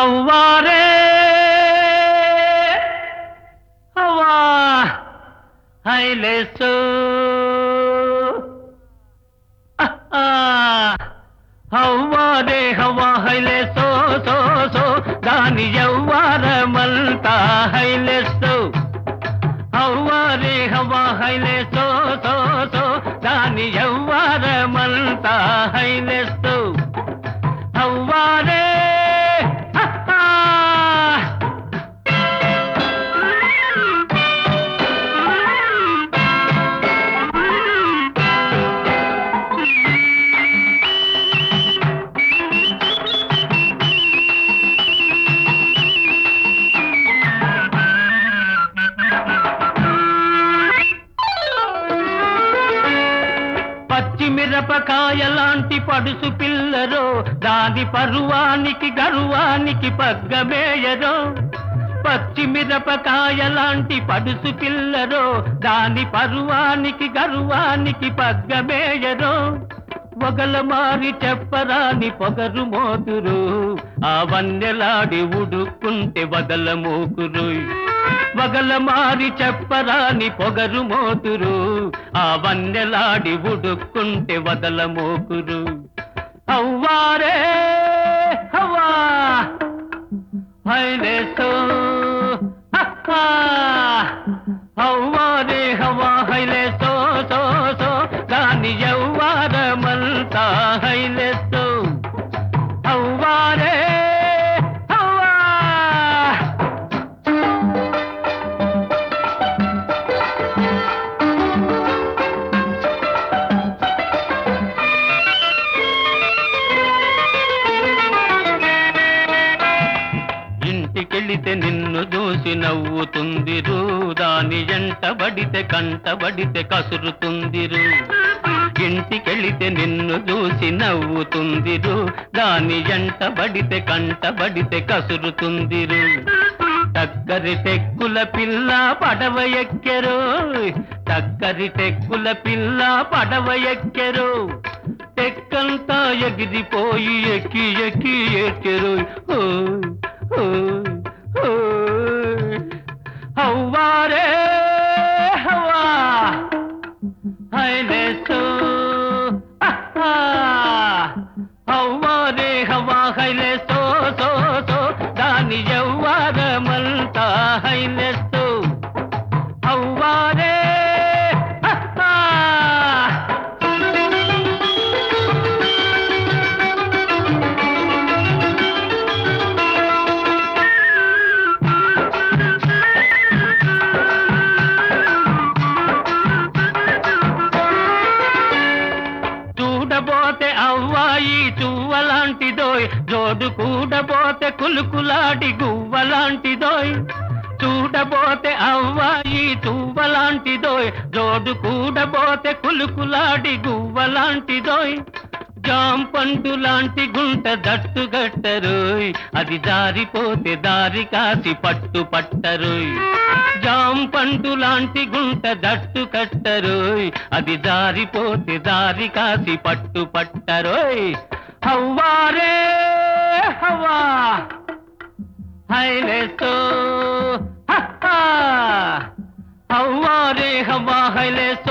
హవ్వారే హవా హైలేసు హవ్వారే హవా హైలేసో so so దాని యవ్వారమంతా హైలేసు హవ్వారే హవా హైలేసో సో సో దాని యవ్వారమంతా హైలేసు హవ్వారే హహా. పచ్చిమిరపకాయ లాంటి పడుసు పిల్లరో దాని పరువానికి గరువానికి పగ్గమేయరో పచ్చిమిరపకాయ లాంటి పడుసు పిల్లరో దాని పరువానికి గరువానికి పగ్గమేయరో ఒగల మారి చెప్పరాని పొగరు మోతురు ఆ వన్నెలాడి ఉడుక్కుంటే వదల మోకురు వగల మారి చెప్పరాని పొగరు మోతురు ఆ వన్నెలాడి ఉడుక్కుంటే వదల మోకురు అవ్వారే హవా హైలేసో హహా. హవ్వారే హవా హైలేసో సో సో దాని యవ్వారమంతా హైలేసో హవ్వారే హవ్వా ఇంటికెళితే నిన్ను చూసి నవ్వుతుందిరు దాని ఎంటబడితే కంటబడితే కసురుతుందిరు ఇంటికెళితే నిన్ను చూసి నవ్వుతుందిరు దాని ఎంటబడితే కంటబడితే కసురుతుందిరు టక్కరి టెక్కుల పిల్ల పడవ ఎక్కెరు టక్కరి టెక్కుల పిల్ల పడవ ఎక్కెరు టెక్కంతా ఎగిరిపోయి ఎక్కి ఎక్కి ఎక్కెరు ఓయ్, ఓయ్, ఓయ్. హవ్వారే హవ్వా హైలేసో అహా. హవ్వారే హవ్వా హైలేసో సో సో దాని యవ్వారమంతా హైలేసో హవ్వారే అహా. చూడబోతే అవ్వాయి చువ్వలాంటిదోయ్ జోడు కూడబోతే కులుకులాడి గువ్వలాంటిదోయ్ చూడబోతే అవ్వాయి చువ్వలాంటిదోయ్ జోడు కూడబోతే కులుకులాడి గువ్వలాంటిదోయ్ జాం పండు లాంటి గుంట దట్టు గట్టరోయ్ అది జారిపోతే దారి కాసి పట్టు పట్టరోయ్ జాం పండు లాంటి గుంట దట్టు కట్టరోయ్ అది జారిపోతే దారి కాసి పట్టు పట్టరోయ్ హవ్వారే హవ్వా హైలేసో హవ్వారే హవ్వా హైలేసో